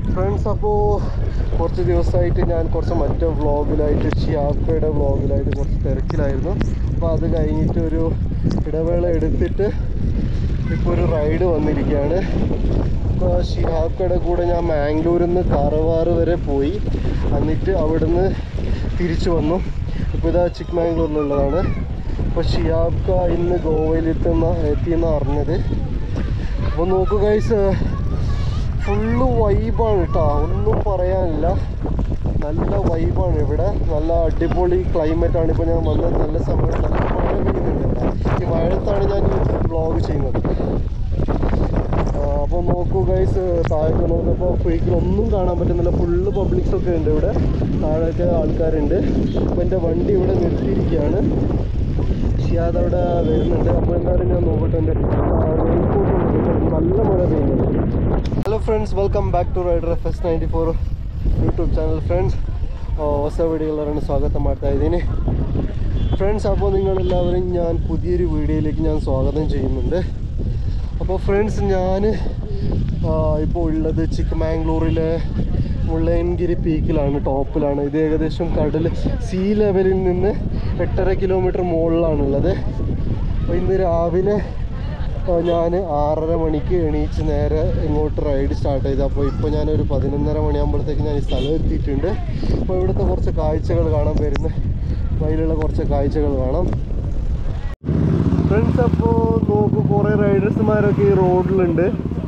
Friends അപ്പോൾ കുറച്ച് ദിവസമായിട്ട് ഞാൻ കുറച്ച് മറ്റേ വ്ളോഗിലായിട്ട് ഷിയാക്കയുടെ വ്ളോഗിലായിട്ട് കുറച്ച് തിരക്കിലായിരുന്നു അപ്പോൾ അത് കഴിഞ്ഞിട്ട് ഒരു ഇടവേള എടുത്തിട്ട് ഇപ്പോൾ ഒരു റൈഡ് വന്നിരിക്കുകയാണ് ഇപ്പോൾ ഷിഹാക്കയുടെ കൂടെ ഞാൻ മാംഗ്ലൂരിൽ നിന്ന് കാറവാറ് വരെ പോയി എന്നിട്ട് അവിടുന്ന് തിരിച്ചു വന്നു ഇപ്പോൾ ഇതാ ചിക്ക്മാംഗ്ലൂരിലുള്ളതാണ് അപ്പോൾ ഷിയാബ്ക ഇന്ന് ഗോവയിലെത്തുന്ന എത്തിയെന്ന് അറിഞ്ഞത് അപ്പോൾ നോക്കൂ ഗൈസ് ഫുള്ള് വൈബാണ് കേട്ടോ ഒന്നും പറയാനില്ല നല്ല വൈബാണ് ഇവിടെ നല്ല അടിപൊളി ക്ലൈമറ്റ് ആണ് ഇപ്പോൾ ഞാൻ വന്നത് നല്ല സമയം നല്ല മഴ പെയ്യുന്നുണ്ട് ഇവിടെ ഈ മഴത്താണ് ഞാൻ വ്ളോഗ് ചെയ്യുന്നത് അപ്പോൾ നോക്കൂ ഗൈസ് താഴേക്ക് നോക്കുമ്പോൾ ഫ്രീക്കിൽ ഒന്നും കാണാൻ പറ്റുന്നില്ല ഫുള്ള് പബ്ലിക്സ് ഒക്കെ ഉണ്ട് ഇവിടെ താഴേക്ക് ആൾക്കാരുണ്ട് അപ്പോൾ എൻ്റെ വണ്ടി ഇവിടെ നിർത്തിയിരിക്കുകയാണ് ഷിയാദ് അവിടെ വരുന്നുണ്ട് അപ്പോൾ എന്തായാലും ഞാൻ നോക്കട്ടെ എൻ്റെ റെയിൻകോട്ട് നല്ല മഴ പെയ്യുന്നുണ്ട് hello friends welcome back to rider F S ninety four YouTube channel friends ಹೊಸ വീഡിയോകളാണ് സ്വാഗതം ಮಾಡ್ತಾ ഇದ್ದೀನಿ ഫ്രണ്ട്സ് അപ്പോൾ നിങ്ങളെല്ലാവരും ഞാൻ പുതിയൊരു വീഡിയോയിലേക്ക് ഞാൻ സ്വാഗതം ചെയ്യുന്നുണ്ട് അപ്പോൾ ഫ്രണ്ട്സ് ഞാൻ ഇപ്പോൾ ഉള്ളത് ചിക്കമാംഗ്ലൂരിലെ മുള്ളയൻഗിരി പീക്കിലാണ് ടോപ്പിലാണ് ഇത് ഏകദേശം കടൽ സീ ലെവലിൽ നിന്ന് എട്ടര കിലോമീറ്റർ മുകളിലാണുള്ളത് അപ്പോൾ ഇന്ന് രാവിലെ ഞാൻ ആറര മണിക്ക് എണീച്ച് നേരെ ഇങ്ങോട്ട് റൈഡ് സ്റ്റാർട്ട് ചെയ്തു അപ്പോൾ ഇപ്പോൾ ഞാനൊരു പതിനൊന്നര മണിയാകുമ്പോഴത്തേക്ക് ഞാൻ ഈ സ്ഥലം എത്തിയിട്ടുണ്ട് അപ്പോൾ ഇവിടുത്തെ കുറച്ച് കാഴ്ചകൾ കാണാൻ വരുന്ന വഴിയിലുള്ള കുറച്ച് കാഴ്ചകൾ കാണാം ഫ്രണ്ട്സ് അപ്പോൾ നോക്കൂ കുറേ റൈഡേഴ്സുമാരൊക്കെ ഈ റോഡിലുണ്ട്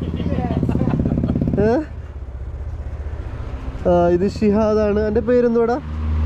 ഏ ആ, ഇത് ഷിഹാദാണ് എൻ്റെ പേരെന്തുവാടാ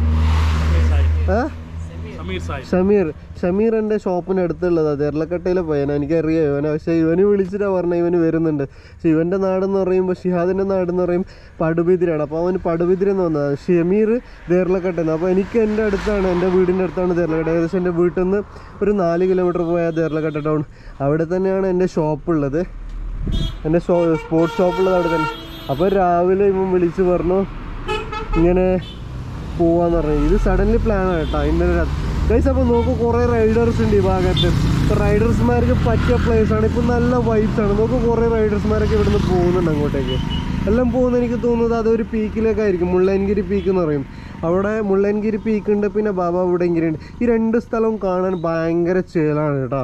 ഏ സമീർ സാഹിബ് ഷമീർ ഷമീർ എൻ്റെ ഷോപ്പിന് അടുത്തുള്ളതാ തെരളക്കട്ടയിലെ പയ്യനാ എനിക്കറിയാം ഇവനെ പക്ഷേ ഇവന് വിളിച്ചിട്ടാ പറഞ്ഞ ഇവന് വരുന്നുണ്ട് പക്ഷെ ഇവൻ്റെ നാടെന്ന് പറയുമ്പോൾ ഷിഹാദിൻ്റെ നാടെന്ന് പറയും പടുബിതിരാണ് അപ്പോൾ അവന് പടുബിതിരെന്ന് വന്നത് ഷമീർ ദേർലക്കട്ടയിൽ അപ്പോൾ എനിക്ക് എൻ്റെ അടുത്താണ് എൻ്റെ വീടിൻ്റെ അടുത്താണ് ദേർലക്കട്ട ഏകദേശം എൻ്റെ വീട്ടിൽ നിന്ന് ഒരു നാല് കിലോമീറ്റർ പോയാൽ ദേർലക്കട്ട ടൗൺ അവിടെ തന്നെയാണ് എൻ്റെ ഷോപ്പുള്ളത് എൻ്റെ ഷോ സ്പോർട്സ് ഷോപ്പുള്ളത് അവിടെ തന്നെ അപ്പോൾ രാവിലെ ഇവൻ വിളിച്ച് പറഞ്ഞു ഇങ്ങനെ പോവാന്ന് പറഞ്ഞു ഇത് സഡൻലി പ്ലാൻ ആണ് കേട്ടോ ഇന്നലെ ഗൈസ് അപ്പോൾ നോക്കൂ കുറേ റൈഡേഴ്സ് ഉണ്ട് ഈ ഭാഗത്ത് ഇപ്പോൾ റൈഡേഴ്സ്മാർക്ക് പറ്റിയ പ്ലേസ് ആണ് ഇപ്പോൾ നല്ല വൈബ്സ് ആണ് നോക്കൂ കുറേ റൈഡേഴ്സ്മാരൊക്കെ ഇവിടുന്ന് പോകുന്നുണ്ട് അങ്ങോട്ടേക്ക് എല്ലാം പോകുന്ന എനിക്ക് തോന്നുന്നത് അതൊരു പീക്കിലേക്കായിരിക്കും മുള്ളൻഗിരി പീക്ക് എന്ന് പറയും അവിടെ മുള്ളൻഗിരി പീക്ക് ഉണ്ട് പിന്നെ ബാബാ ബുഡൻഗിരി ഉണ്ട് ഈ രണ്ട് സ്ഥലവും കാണാൻ ഭയങ്കര ചേലാണ് കേട്ടോ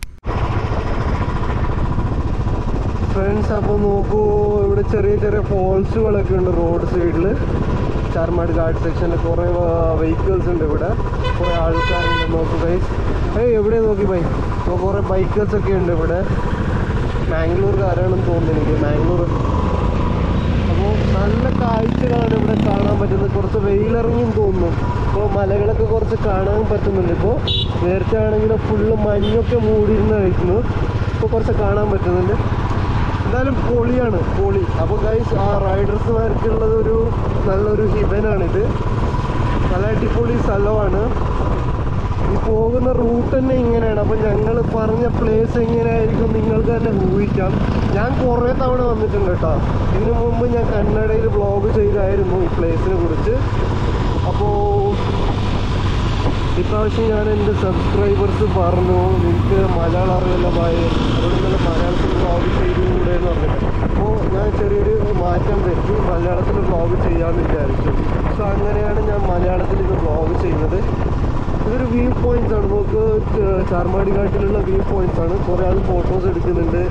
ഫ്രണ്ട്സ് അപ്പോൾ നോക്കൂ ഇവിടെ ചെറിയ ചെറിയ ഫോൾസുകളൊക്കെ ഉണ്ട് റോഡ് സൈഡിൽ ചാർമാട് ഗാർഡ് സെക്ഷനിൽ കുറേ വെഹിക്കിൾസ് ഉണ്ട് ഇവിടെ കുറേ ആൾക്കാരുണ്ട് നോക്കൂ ഗൈസ് ഏയ് എവിടെ നോക്കി ബൈ അപ്പോൾ കുറേ ബൈക്കേഴ്സ് ഒക്കെ ഉണ്ട് ഇവിടെ മാംഗ്ലൂർക്കാരാണെന്ന് തോന്നുന്നു എനിക്ക് മാംഗ്ലൂർ അപ്പോൾ നല്ല കാഴ്ചകളാണ് ഇവിടെ കാണാൻ പറ്റുന്നത് കുറച്ച് വെയിലിറങ്ങിയും തോന്നുന്നു ഇപ്പോൾ മലകളൊക്കെ കുറച്ച് കാണാൻ പറ്റുന്നുണ്ട് ഇപ്പോൾ നേരത്തെ ആണെങ്കിൽ ഫുള്ള് മഞ്ഞൊക്കെ മൂടിയിരുന്നായിരുന്നു ഇപ്പോൾ കുറച്ച് കാണാൻ പറ്റുന്നുണ്ട് എന്തായാലും പൊളിയാണ് പൊളി അപ്പോൾ ഗൈസ് ആ റൈഡേഴ്സുമാർക്കുള്ളത് ഒരു നല്ലൊരു ഹിബനാണിത് നല്ല അടിപൊളി സ്ഥലമാണ് ഈ പോകുന്ന റൂട്ട് തന്നെ ഇങ്ങനെയാണ് അപ്പം ഞങ്ങൾ പറഞ്ഞ പ്ലേസ് എങ്ങനെയായിരിക്കും നിങ്ങൾക്ക് തന്നെ ഊഹിക്കാം ഞാൻ കുറേ തവണ വന്നിട്ടുണ്ട് കേട്ടോ ഇതിനു മുമ്പ് ഞാൻ കന്നഡയിൽ വ്ളോഗ് ചെയ്തായിരുന്നു ഈ പ്ലേസിനെ കുറിച്ച് അപ്പോൾ ഇപ്രാവശ്യം ഞാൻ എൻ്റെ സബ്സ്ക്രൈബേഴ്സ് പറഞ്ഞു നിങ്ങൾക്ക് മലയാളം അറിയില്ല ഭായി അതുകൊണ്ട് നല്ല മലയാളത്തിൽ വ്ളോഗ് ചെയ്തുകൂടെ എന്ന് പറഞ്ഞിട്ട് അപ്പോൾ ഞാൻ ചെറിയൊരു മാറ്റം വരുത്തി മലയാളത്തിൽ വ്ളോഗ് ചെയ്യാമെന്ന് വിചാരിച്ചു സോ അങ്ങനെയാണ് ഞാൻ മലയാളത്തിൽ ഇത് വ്ളോഗ് ചെയ്യുന്നത് ഇതൊരു വ്യൂ പോയിന്റ്സ് ആണ് നമുക്ക് ചാർമാടി ഘാട്ടിലുള്ള വ്യൂ പോയിന്റ്സ് ആണ് കുറേ ആൾ ഫോട്ടോസ് എടുക്കുന്നുണ്ട്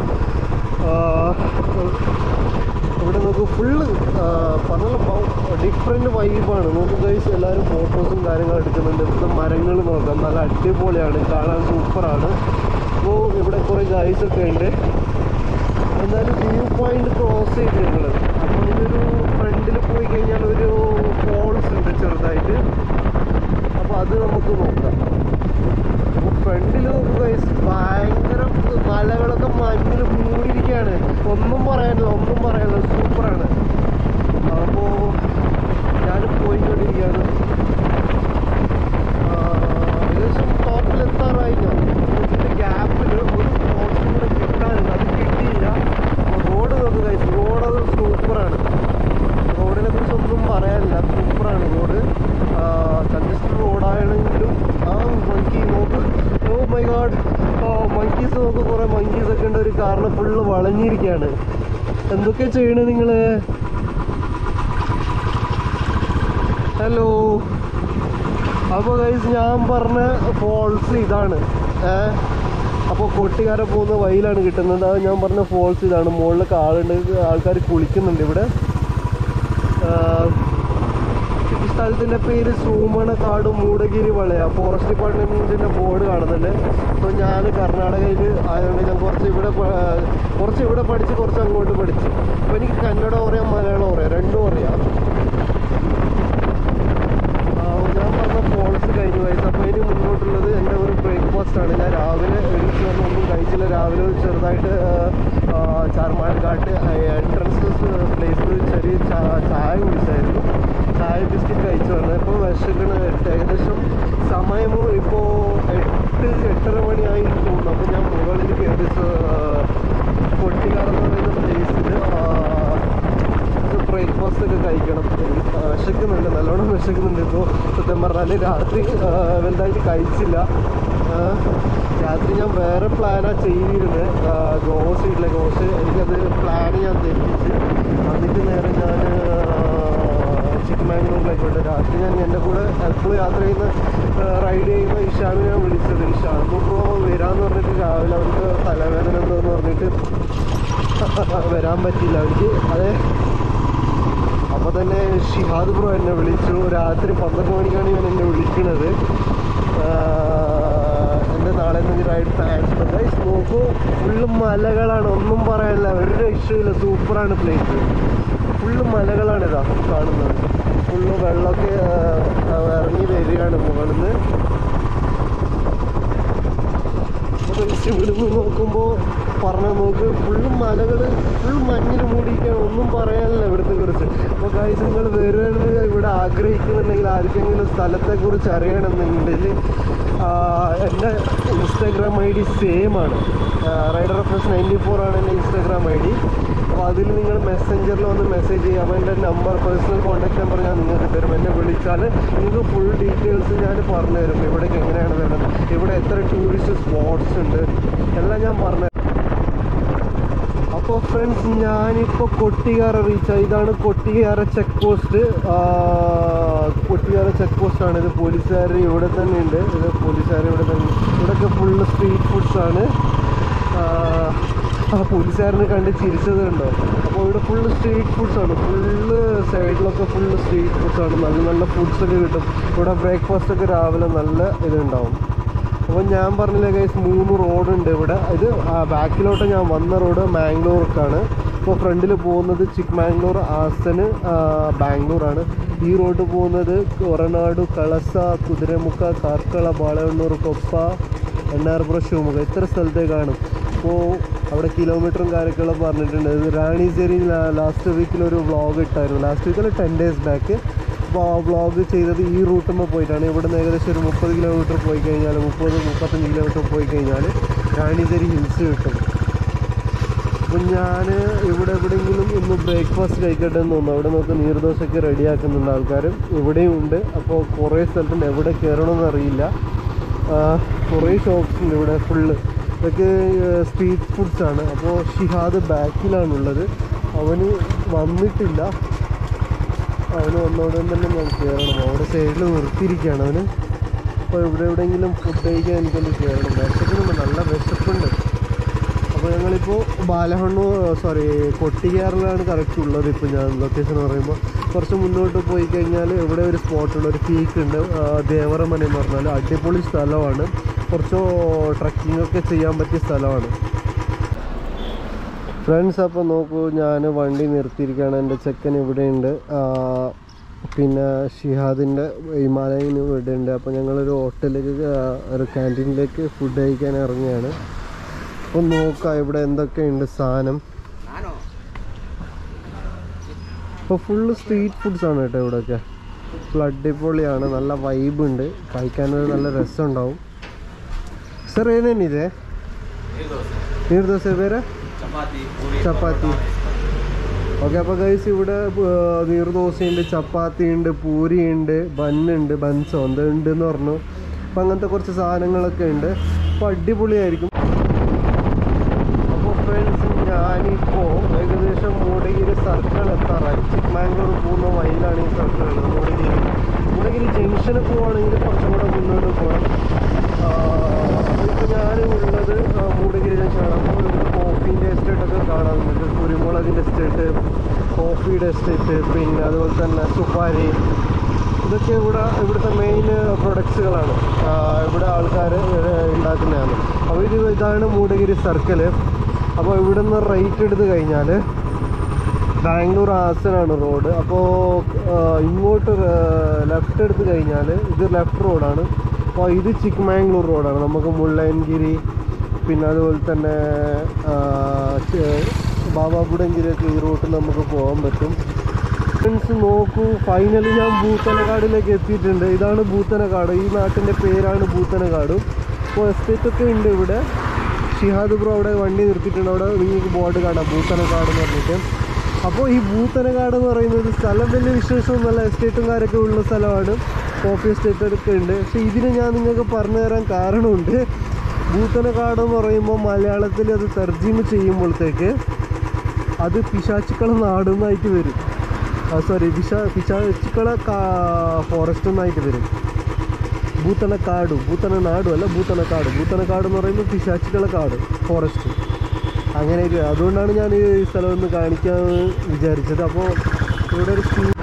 ഇവിടെ നമുക്ക് ഫുള്ള് പറഞ്ഞ ഡിഫറെൻറ്റ് വൈബാണ് നമുക്ക് ഗൈസ് എല്ലാവരും ഫോട്ടോസും കാര്യങ്ങളും എടുക്കുന്നുണ്ട് ഇവിടുത്തെ മരങ്ങൾ നോക്കാം നല്ല അടിപൊളിയാണ് കാണാൻ സൂപ്പറാണ് അപ്പോൾ ഇവിടെ കുറേ ഗൈസ് ഒക്കെ ഉണ്ട് എന്തായാലും വ്യൂ പോയിന്റ് ക്രോസ് ചെയ്ത് ഞങ്ങൾ അപ്പോൾ ഇതൊരു ഫ്രണ്ടിൽ പോയി കഴിഞ്ഞാൽ ഒരു ഫോൾസ് ഉണ്ട് ചെറുതായിട്ട് അപ്പോൾ അത് നമുക്ക് നോക്കാം അപ്പോൾ ഫ്രണ്ടിൽ നോക്കുക guys, ഭയങ്കര മലകളൊക്കെ മഞ്ഞിൽ മൂടിയിരിക്കുകയാണ് ഒന്നും പറയാനില്ല ഒന്നും പറയാനില്ല സൂപ്പറാണ് അപ്പോൾ ഞാൻ പോയിക്കൊണ്ടിരിക്കുകയാണ് ആ, ഏകദേശം ടോപ്പിൽ എത്താറായി ഞാൻ ഇതിൻ്റെ ഗ്യാപ്പിൽ ഒരു ഫോൾസും കൂടെ കിട്ടാനുണ്ട് അത് കിട്ടിയില്ല റോഡ് നോക്കുക guys, റോഡ് അത് സൂപ്പറാണ് റോഡിനെ കുറിച്ച് ഒന്നും പറയാനില്ല സൂപ്പറാണ് റോഡ് കൺജസ്റ്റഡ് റോഡാണെങ്കിലും ആ മങ്കി നോക്ക് oh my god oh monkeys നോക്ക് കുറേ മങ്കീസ് ഒക്കെ ഉണ്ട് ഒരു കാറിന് ഫുള്ള് വളഞ്ഞിരിക്കുകയാണ് എന്തൊക്കെ ചെയ്യണേ നിങ്ങൾ ഹലോ അപ്പോൾ ഗൈസ് ഞാൻ പറഞ്ഞ ഫോൾസ് ഇതാണ് ഏ അപ്പോൾ കൊട്ടിക്കാരെ പോകുന്ന വഴിയിലാണ് കിട്ടുന്നത് അത് ഞാൻ പറഞ്ഞ ഫോൾസ് ഇതാണ് മുകളിലൊക്കെ ആളുണ്ട് ആൾക്കാർ കുളിക്കുന്നുണ്ട് ഇവിടെ ആ, ഈ സ്ഥലത്തിൻ്റെ പേര് സൂമണക്കാട് മൂടഗിരി വളയ ഫോറസ്റ്റ് ഡിപ്പാർട്ട്മെൻറ്റിൻ്റെ ബോർഡ് കാണുന്നുണ്ട് അപ്പോൾ ഞാൻ കർണാടകയിൽ ആയതുകൊണ്ട് ഞാൻ കുറച്ച് ഇവിടെ പ- കുറച്ച് ഇവിടെ പഠിച്ച് കുറച്ച് അങ്ങോട്ട് പഠിച്ചു അപ്പോൾ എനിക്ക് കന്നഡ പറയാം മലയാളം പറയാം രണ്ടും അറിയാം ആ, ഞാൻ പറഞ്ഞ ഫോൾസ് കഴിഞ്ഞു വയസ്സ് അപ്പോൾ ഇനി മുന്നോട്ടുള്ളത് എൻ്റെ ഒരു ബ്രേക്ക്ഫാസ്റ്റ് ആണ് ഞാൻ രാവിലെ എഴുതി വന്ന് ഒന്നും കഴിച്ചില്ല രാവിലെ ഒരു ചെറുതായിട്ട് ആ, ചാർമാട് ഘാട്ട് എൻട്രൻസ് പ്ലേസിൽ ചെറിയ ചാ- ചായ കുടിച്ചായിരുന്നു ചായ ബിസ്ക്കറ്റ് കഴിച്ചു വന്നത് ഇപ്പോൾ വിശക്കണ എട്ട് ഏകദേശം സമയം ഇപ്പോൾ എട്ട് എട്ടര മണിയായി തോന്നുന്നു അപ്പോൾ ഞാൻ മുകളിൽ കയറി കൊട്ടിക്കാരെന്ന് പറയുന്ന പ്ലേസിൽ ബ്രേക്ക്ഫാസ്റ്റ് ഒക്കെ കഴിക്കണം എനിക്ക് വിശക്കുന്നുണ്ട് നല്ലോണം വിശക്കുന്നുണ്ട് ഇപ്പോൾ സത്യം പറഞ്ഞാൽ രാത്രി ആ, വലുതായിട്ട് കഴിച്ചില്ല ആ, രാത്രി ഞാൻ വേറെ പ്ലാനാണ് ചെയ്തിരുന്നത് ഗോസ് ഇല്ല ഗോസ് എനിക്കത് പ്ലാൻ ഞാൻ തെറ്റിച്ച് എന്നിട്ട് നേരെ ഞാൻ ചിക്കമാംഗ്ലൂരിലേക്ക് വിട്ടു രാത്രി ഞാൻ എൻ്റെ കൂടെ എപ്പോഴും യാത്ര ചെയ്യുന്ന റൈഡ് ചെയ്യുന്ന ഇഷാമിനെ ഞാൻ വിളിച്ചത് ഇഷാമ് ഇപ്പോൾ വരാമെന്ന് പറഞ്ഞിട്ട് രാവിലെ അവർക്ക് തലവേദന എന്തോന്ന് പറഞ്ഞിട്ട് വരാൻ പറ്റില്ല അവർക്ക് അതെ അപ്പോൾ തന്നെ ഷിഹാദ് ബ്രോ എന്നെ വിളിച്ചു രാത്രി പന്ത്രണ്ട് മണിക്കാണ് ഇവൻ എന്നെ വിളിക്കുന്നത് എൻ്റെ നാളെ എന്തെങ്കിലും റൈഡ് പ്ലാൻസ് ഗൈസ് നോക്കൂ ഫുള്ള് മലകളാണ് ഒന്നും പറയാനില്ല ഒരു രക്ഷയില്ല സൂപ്പറാണ് പ്ലേസ് ഫുള്ള് മലകളാണ് ഇതാ കാണുന്നത് ഫുള്ള് വെള്ളമൊക്കെ ആ, ഇറങ്ങി വരികയാണ് മുകളിൽ നിന്ന് അപ്പോൾ ഇവിടുന്ന് നോക്കുമ്പോൾ പറഞ്ഞ നോക്ക് ഫുള്ള് മലകൾ ഫുൾ മഞ്ഞിൽ മൂടിയിരിക്കുകയാണ് ഒന്നും പറയാനില്ല ഇവിടുത്തെ കുറിച്ച് അപ്പോൾ കാഴ്ച നിങ്ങൾ വരുന്നത് ഇവിടെ ആഗ്രഹിക്കുന്നുണ്ടെങ്കിൽ ആർക്കെങ്കിലും സ്ഥലത്തെക്കുറിച്ച് അറിയണമെന്നുണ്ടെങ്കിൽ എൻ്റെ ഇൻസ്റ്റാഗ്രാം ഐ ഡി സെയിം ആണ് rider F S ninety four ആണ് എൻ്റെ ഇൻസ്റ്റാഗ്രാം ഐ ഡി അപ്പോൾ അതിൽ നിങ്ങൾ മെസ്സഞ്ചറിൽ വന്ന് മെസ്സേജ് ചെയ്യുക അപ്പോൾ എൻ്റെ നമ്പർ പേഴ്സണൽ കോൺടാക്ട് നമ്പർ ഞാൻ നിങ്ങൾക്ക് തരും എന്നെ വിളിച്ചാൽ നിങ്ങൾക്ക് ഫുൾ ഡീറ്റെയിൽസ് ഞാൻ പറഞ്ഞു തരും ഇവിടേക്ക് എങ്ങനെയാണ് വരുന്നത് ഇവിടെ എത്ര ടൂറിസ്റ്റ് സ്പോട്ട്സ് ഉണ്ട് എല്ലാം ഞാൻ പറഞ്ഞു അപ്പോൾ ഫ്രണ്ട്സ് ഞാനിപ്പോൾ കൊട്ടിയാറ റീച്ച് ഇതാണ് Kottiyara check post Kottiyara check post ആണ് ഇത് പോലീസുകാർ ഇവിടെ തന്നെ ഉണ്ട് ഇത് പോലീസുകാർ ഇവിടെ തന്നെ ഇവിടെയൊക്കെ ഫുള്ള് സ്ട്രീറ്റ് ഫുഡ്സ് ആണ് ആ പോലീസുകാരനെ കണ്ട് ചിരിച്ചത് കണ്ടോ അപ്പോൾ ഇവിടെ ഫുള്ള് സ്ട്രീറ്റ് ഫുഡ്സ് ആണ് ഫുള്ള് സൈഡിലൊക്കെ ഫുള്ള് സ്ട്രീറ്റ് ഫുഡ്സ് ആണ് നല്ല നല്ല ഫുഡ്സ് ഒക്കെ കിട്ടും ഇവിടെ ബ്രേക്ക്ഫാസ്റ്റ് ഒക്കെ രാവിലെ നല്ല ഇതുണ്ടാവും അപ്പോൾ ഞാൻ പറഞ്ഞില്ല ഗൈസ് മൂന്ന് റോഡുണ്ട് ഇവിടെ ഇത് ബാക്കിലോട്ട് ഞാൻ വന്ന റോഡ് മാംഗ്ലൂർക്കാണ് ഇപ്പോൾ ഫ്രണ്ടിൽ പോകുന്നത് ചിക്ക്മാംഗ്ലൂർ ആസന് ബാംഗ്ലൂരാണ് ഈ റോഡ് പോകുന്നത് കൊറനാട് കളസ കുതിരമുക്ക കാർക്കള ബാളവണ്ണൂർ കൊപ്പ എണ്ണാർപ്പുറം ശിവമുഖ ഇത്ര സ്ഥലത്തേക്കാണ് അപ്പോൾ അവിടെ കിലോമീറ്ററും കാര്യങ്ങളും പറഞ്ഞിട്ടുണ്ട് ഇത് റാണിസേരി ലാസ്റ്റ് വീക്കിൽ ഒരു വ്ളോഗ് ഇട്ടായിരുന്നു ലാസ്റ്റ് വീക്കിൽ ടെൻ ഡേയ്സ് ബാക്ക് അപ്പോൾ ആ വ്ളോഗ് ചെയ്തത് ഈ റൂട്ടുമ്പോൾ പോയിട്ടാണ് ഇവിടെ നിന്ന് ഏകദേശം ഒരു മുപ്പത് കിലോമീറ്റർ പോയി കഴിഞ്ഞാൽ മുപ്പത് മുപ്പത്തഞ്ച് കിലോമീറ്റർ പോയി കഴിഞ്ഞാൽ റാണിസേരി ഹിൽസ് കിട്ടും അപ്പം ഞാൻ ഇവിടെ എവിടെയെങ്കിലും ഒന്ന് ബ്രേക്ക്ഫാസ്റ്റ് കഴിക്കട്ടെ എന്ന് തോന്നുന്നു അവിടെ നോക്ക് നീർദോശയൊക്കെ റെഡിയാക്കുന്നുണ്ട് ആൾക്കാരും ഇവിടെയും ഉണ്ട് അപ്പോൾ കുറേ സ്ഥലത്തുണ്ട് എവിടെ കയറണമെന്ന് അറിയില്ല ആ, കുറേ ഷോപ്സ് ഉണ്ട് ഇവിടെ ഫുള്ള് ഇതൊക്കെ സ്ട്രീറ്റ് ഫുഡ്സ് ആണ് അപ്പോൾ ഷിഹാദ് ബാക്കിലാണുള്ളത് അവന് വന്നിട്ടില്ല അവന് വന്നോടൻ തന്നെ ഞാൻ കയറണം അവിടെ സൈഡിൽ നിർത്തിയിരിക്കുകയാണ് അവന് അപ്പോൾ ഇവിടെ എവിടെയെങ്കിലും ഫുഡ് കഴിക്കാൻ എനിക്കൊന്ന് കയറണം വിശക്കുന്നുണ്ട് നല്ല വിശപ്പുണ്ട് അപ്പോൾ ഞങ്ങളിപ്പോൾ ബാലഹണ്ണൂർ സോറി കൊട്ടിക്കാറിലാണ് കറക്റ്റ് ഉള്ളത് ഇപ്പോൾ ഞാൻ ലൊക്കേഷൻ പറയുമ്പോൾ കുറച്ച് മുന്നോട്ട് പോയി കഴിഞ്ഞാൽ ഇവിടെ ഒരു സ്പോട്ടുണ്ട് ഒരു പീക്ക് ഉണ്ട് ആ, ദേവറമന എന്ന് പറഞ്ഞാൽ അടിപൊളി സ്ഥലമാണ് കുറച്ച് ട്രക്കിംഗ് ഒക്കെ ചെയ്യാൻ പറ്റിയ സ്ഥലമാണ് ഫ്രണ്ട്സ് അപ്പോൾ നോക്കൂ ഞാൻ വണ്ടി നിർത്തിയിരിക്കുകയാണ് എൻ്റെ ചെക്കൻ ഇവിടെയുണ്ട് ആ, പിന്നെ ഷിഹാദിൻ്റെ ഹിമാലയൻ ഇവിടെ ഉണ്ട് അപ്പോൾ ഞങ്ങളൊരു ഹോട്ടലിലേക്ക് ആ, ഒരു ക്യാൻറ്റീനിലേക്ക് ഫുഡ് കഴിക്കാൻ ഇറങ്ങിയാണ് അപ്പോൾ നോക്കാം ഇവിടെ എന്തൊക്കെയുണ്ട് സാധനം ഇപ്പോൾ ഫുള്ള് സ്ട്രീറ്റ് ഫുഡ്സ് ആണ് കേട്ടോ ഇവിടെയൊക്കെ ഫുൾ അടിപൊളിയാണ് നല്ല വൈബ് ഉണ്ട് കഴിക്കാനൊരു നല്ല രസം ഉണ്ടാവും ಸರ್ ಏನೇನಿದೆ ನೀರು ದೋಸೆ ಬೇರೆ ಚಪಾತಿ ಪೂರಿ ചപ്പാത്തി ഓക്കെ അപ്പോൾ ഗൈസ് ഇവിടെ ആ, നീർദോശയുണ്ട് ചപ്പാത്തി ഉണ്ട് പൂരി ഉണ്ട് ബന്നുണ്ട് ബൻസോ എന്താ ഉണ്ട് എന്ന് പറഞ്ഞു അപ്പോൾ അങ്ങനത്തെ കുറച്ച് സാധനങ്ങളൊക്കെ ഉണ്ട് അപ്പോൾ അടിപൊളിയായിരിക്കും അപ്പോൾ ഫ്രണ്ട്സ് ഞാനിപ്പോൾ ഏകദേശം മൂടഗിരി സർക്കിൾ എത്താറായി ചിക്ക്മാംഗ്ലൂർ പോകുന്ന വഴിയിലാണ് ഈ സർക്കിൾ ഉള്ളത് മൂടഗിരി മൂടగిരി ജംഗ്ഷന് പോവുകയാണെങ്കിൽ കുറച്ചും കൂടെ മുന്നോട്ട് പോകണം ഇപ്പോൾ ഞാൻ ഉള്ളത് ആ, മൂടగిരി ജംഗ്ഷനാണ് അപ്പോൾ ഇവിടെ കോഫീൻ്റെ എസ്റ്റേറ്റൊക്കെ കാണാൻ നമുക്ക് കുരുമുളകിൻ്റെ എസ്റ്റേറ്റ് കോഫിയുടെ എസ്റ്റേറ്റ് പിന്നെ അതുപോലെ തന്നെ സുപ്പാരി ഇതൊക്കെ ഇവിടെ ഇവിടുത്തെ മെയിൻ പ്രൊഡക്ട്സുകളാണ് ഇവിടെ ആൾക്കാർ ഉണ്ടാക്കുന്നതാണ് അപ്പോൾ ഇത് ഇതാണ് മൂടగిരി സർക്കിൾ അപ്പോൾ ഇവിടെ നിന്ന് റൈറ്റ് എടുത്ത് കഴിഞ്ഞാൽ ബാംഗ്ലൂർ ആസനാണ് റോഡ് അപ്പോൾ ഇങ്ങോട്ട് ലെഫ്റ്റ് എടുത്ത് കഴിഞ്ഞാൽ ഇത് ലെഫ്റ്റ് റോഡാണ് അപ്പോൾ ഇത് ചിക്ക്മാംഗ്ലൂർ റോഡാണ് നമുക്ക് മുള്ളയൻഗിരി പിന്നെ അതുപോലെ തന്നെ ആ, ചെ- ബാബാബുഡൻഗിരിയൊക്കെ ഈ റൂട്ടിൽ നമുക്ക് പോകാൻ പറ്റും ഫ്രണ്ട്സ് നോക്കൂ ഫൈനലി ഞാൻ ഭൂത്തനക്കാടിലേക്ക് എത്തിയിട്ടുണ്ട് ഇതാണ് ഭൂത്തനക്കാട് ഈ നാട്ടിൻ്റെ പേരാണ് ഭൂത്തനക്കാട് അപ്പോൾ എസ്റ്റേറ്റ് ഒക്കെ ഉണ്ട് ഇവിടെ ഷിഹാദ് ബ്രോ അവിടെ വണ്ടി നിർത്തിയിട്ടുണ്ട് അവിടെ നിങ്ങൾക്ക് ബോർഡ് കാണാം ഭൂത്തനക്കാട് എന്ന് പറഞ്ഞിട്ട് അപ്പോൾ ഈ ഭൂത്തനക്കാട് എന്ന് പറയുന്നത് സ്ഥലം വലിയ വിശേഷമൊന്നുമല്ല എസ്റ്റേറ്റുകാരൊക്കെ ഉള്ള സ്ഥലമാണ് കോഫി എസ്റ്റേറ്റ് ഒക്കെ ഉണ്ട് പക്ഷേ ഇതിന് ഞാൻ നിങ്ങൾക്ക് പറഞ്ഞു തരാൻ കാരണമുണ്ട് ഭൂത്തനക്കാട് എന്ന് പറയുമ്പോൾ മലയാളത്തിൽ അത് തർജീമ ചെയ്യുമ്പോഴത്തേക്ക് അത് പിശാച്ചുക്കള നാടെന്നായിട്ട് വരും സോറി പിശാ പിശാച്ചുക്കള ഫോറസ്റ്റ് എന്നായിട്ട് വരും ഭൂത്തനക്കാട് ഭൂത്തന നാടും അല്ല ഭൂത്തനക്കാട് ഭൂത്തനക്കാട് എന്ന് പറയുമ്പോൾ പിശാച്ചുക്കള കാട് ഫോറസ്റ്റ് അങ്ങനെ ഒരു അതുകൊണ്ടാണ് ഞാൻ ഈ സ്ഥലം ഒന്ന് കാണിക്കാൻ വിചാരിച്ചത് അപ്പോൾ ഇവിടെ ഒരു സ്കൂ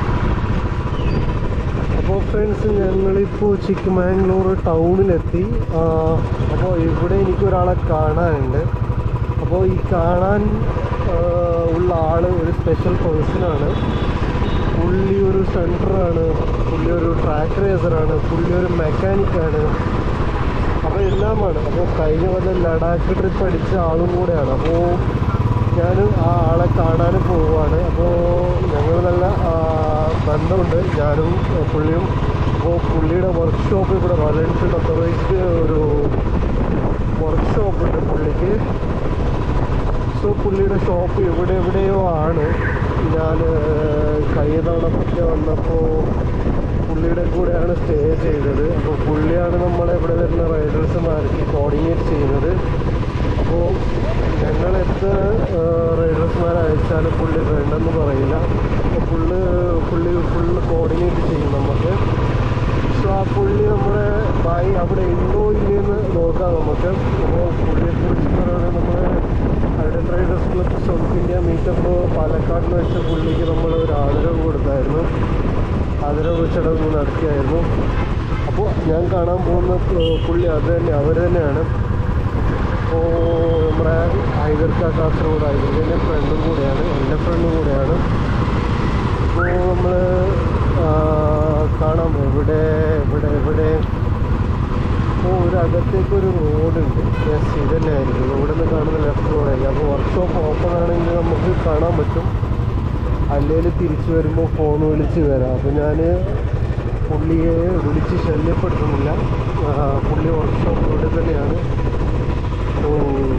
അപ്പോൾ ഫ്രണ്ട്സ് ഞങ്ങളിപ്പോൾ ചിക്കമാംഗ്ലൂർ ടൗണിലെത്തി ആ, അപ്പോൾ ഇവിടെ എനിക്കൊരാളെ കാണാനുണ്ട് അപ്പോൾ ഈ കാണാൻ ആ, ഉള്ള ആൾ ഒരു സ്പെഷ്യൽ പേഴ്സണാണ് പുള്ളി ഒരു സെൻറ്ററാണ് പുള്ളി ഒരു ട്രാക്ക് റേസറാണ് പുള്ളി ഒരു മെക്കാനിക്കാണ് അപ്പോൾ എല്ലാമാണ് അപ്പോൾ കഴിഞ്ഞ കൊല്ലം ലഡാക്ക് ട്രിപ്പ് അടിച്ച ആളും കൂടെയാണ് അപ്പോൾ ഞാൻ ആ ആളെ കാണാൻ പോവുകയാണ് അപ്പോൾ ഞങ്ങൾ നല്ല ആ, ബന്ധമുണ്ട് ഞാനും ആ, പുള്ളിയും അപ്പോൾ പുള്ളിയുടെ വർക്ക്ഷോപ്പ് ഇവിടെ റോയൽ എൻഫീൽഡ് ഒത്തറൈസ്ഡ് ഒരു വർക്ക്ഷോപ്പ് ഉണ്ട് പുള്ളിക്ക് സോ പുള്ളിയുടെ ഷോപ്പ് എവിടെ എവിടെയോ ആണ് ഞാൻ കഴിഞ്ഞ തവണപ്പൊക്കെ വന്നപ്പോൾ പുള്ളിയുടെ കൂടെയാണ് സ്റ്റേ ചെയ്തത് അപ്പോൾ പുള്ളിയാണ് നമ്മളെ ഇവിടെ വരുന്ന റൈഡേഴ്സുമാർക്ക് കോർഡിനേറ്റ് ചെയ്യുന്നത് അപ്പോൾ ഞങ്ങൾ എത്ര റൈഡേഴ്സുമാരെ അയച്ചാലും പുള്ളി വേണ്ടെന്ന് പറയില്ല അപ്പോൾ പുള്ളി പുള്ളി ഫുള്ള് കോർഡിനേറ്റ് ചെയ്യും നമുക്ക് സോ ആ പുള്ളി നമ്മുടെ ബായി അവിടെ ഉണ്ടോ ഇല്ലയെന്ന് നോക്കാം നമുക്ക് അപ്പോൾ പുള്ളിയെക്കുറിച്ച് പറയുകയാണെങ്കിൽ നമ്മൾ Aiden riders club South India meetup പാലക്കാടിൽ വെച്ച പുള്ളിക്ക് നമ്മൾ ഒരു ആദരവ് കൊടുത്തായിരുന്നു ആദരവ് ചടങ്ങ് നടത്തിയായിരുന്നു അപ്പോൾ ഞാൻ കാണാൻ പോകുന്ന പു- പുള്ളി അത് തന്നെ അവർ തന്നെയാണ് അപ്പോൾ നമ്മുടെ ഹൈദർക്ക കാസർഗോഡ് ഹൈദർക്കൻ്റെ ഫ്രണ്ടും കൂടെയാണ് എൻ്റെ ഫ്രണ്ടും കൂടെയാണ് അപ്പോൾ നമ്മൾ കാണാം എവിടെ എവിടെ എവിടെ അപ്പോൾ ഒരു അകത്തേക്ക് ഒരു റോഡുണ്ട് യെസ് ഇത് തന്നെ ആയിരിക്കും ഇവിടെ നിന്ന് കാണുന്ന ലെഫ്റ്റ് റോഡായിരിക്കും അപ്പോൾ വർക്ക്ഷോപ്പ് ഓപ്പൺ ആണെങ്കിൽ നമുക്ക് കാണാൻ പറ്റും അല്ലെങ്കിൽ തിരിച്ചു വരുമ്പോൾ ഫോൺ വിളിച്ച് വരാം അപ്പോൾ ഞാൻ പുള്ളിയെ വിളിച്ച് ശല്യപ്പെടുത്തുന്നില്ല ആ, പുള്ളി വർക്ക്ഷോപ്പ് ഇവിടെ തന്നെയാണ് ഓ